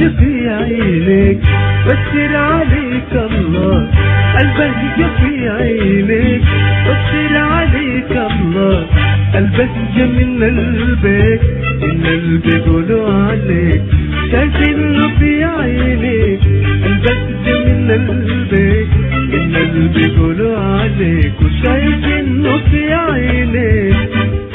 في عينك بشر عليك الله البهجة في عينك بشر عليك الله البهجة من قلبك إن قلبي يقولوا عليك شايفينه في عينك البهجة من قلبك إن قلبي يقولوا عليك وشايفينه في عينك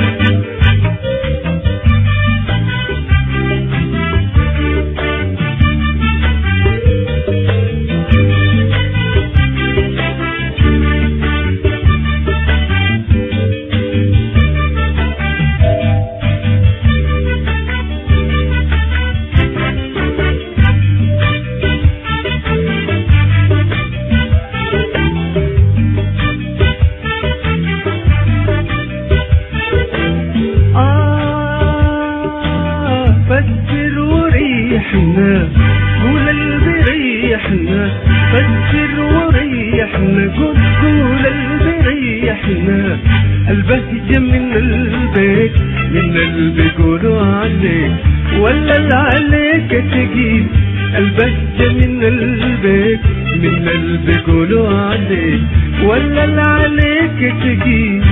آه فسر وريحنا قول قلبي ريحنا فسر وريحنا قول قول قلبي ريحنا البهجة من قلبك من قلبي قولوا عليك ولا اللي عليك تجيب البهجة من قلبك من قلبي قولوا عليك ولا اللي عليك تجيب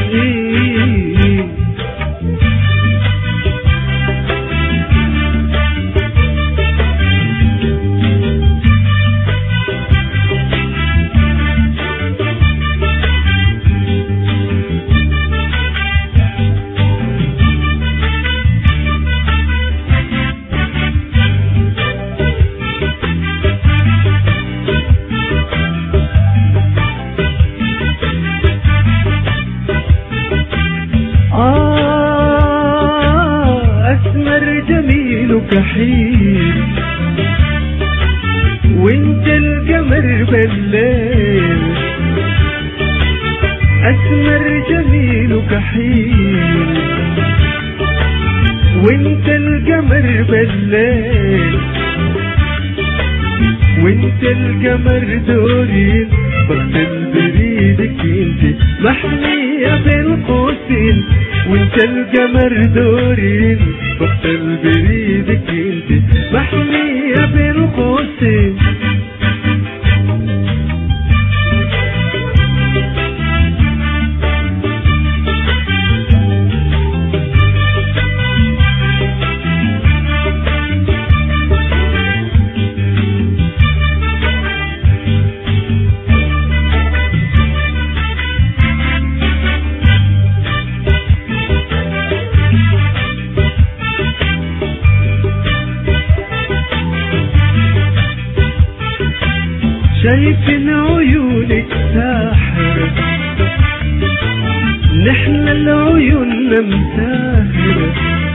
آه أسمر جميل كحيل وانت القمر بالليل أسمر جميل كحيل وانت القمر بالليل وانت القمر دورين بغسل بريدك انت محمية بين قوسين وانت القمر دورين بغسل بريدك انت محمية بين قوسين شايفين عيونك ساحرة نحن العيون مساهرة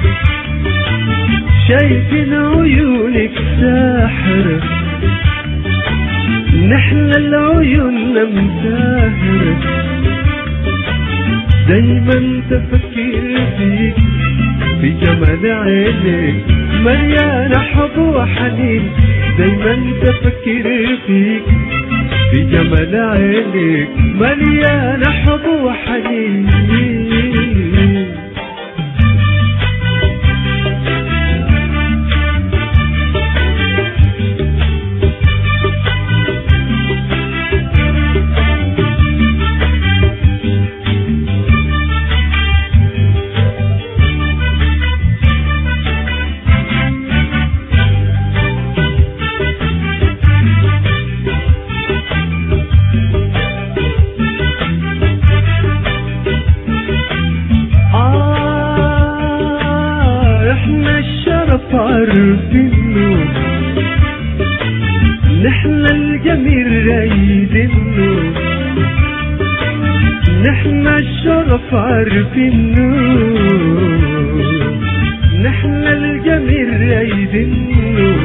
شايفين عيونك ساحرة نحن العيون مساهرة دايما تفكر فيك في جمال عينك مليانة حب وحنين دايما تفكر فيك في جمال عينك مليانة حب وحنين آه احنا الشرف عارفينه نحن الجميل رايدينه نحن الشرف عارفينه نحن الجميل رايدينه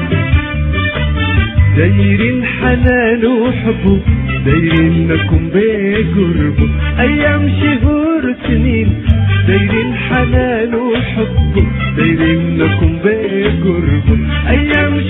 دايرين حنان وحبه دايرين نكون بقربه ايام شهور سنين دايرين حنان وحبه دايرين نكون بقربه ايام